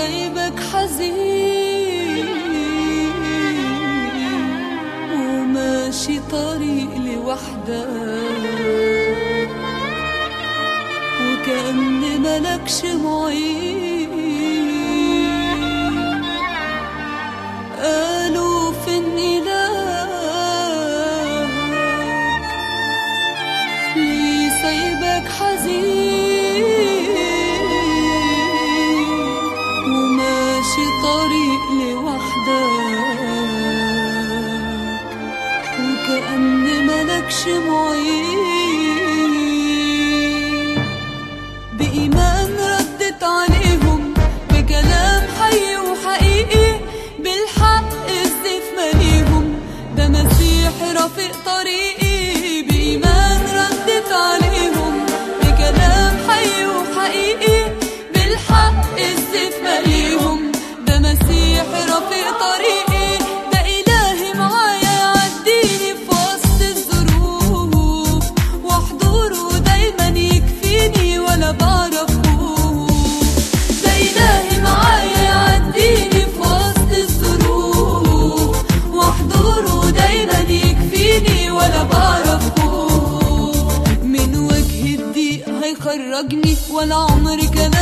سايبك حزين وماشي طريق لوحدك وكأن ملكش معين قالوا فين إلهك ليه سايبك حزين وماشي طريق لوحدك وكأن ملكش معين بإيمان ردت عليهم بكلام حي وحقيقي بالحق السيف مليهم ده مسيحي رفيق طريقي بإيمان ردت عليهم بكلام حي وحقيقي بالحق السيف مليهم ده مسيحي رفيق طريقي ده إلهي معايا يعديني في وسط الظروف وحضوره دايما يكفيني ولا بعرف خوف ده إلهي معايا يعديني في وسط الظروف وحضوره دايما يكفيني ولا بعرف خوف من وجه الضيق هيخرجني ولا عمري كان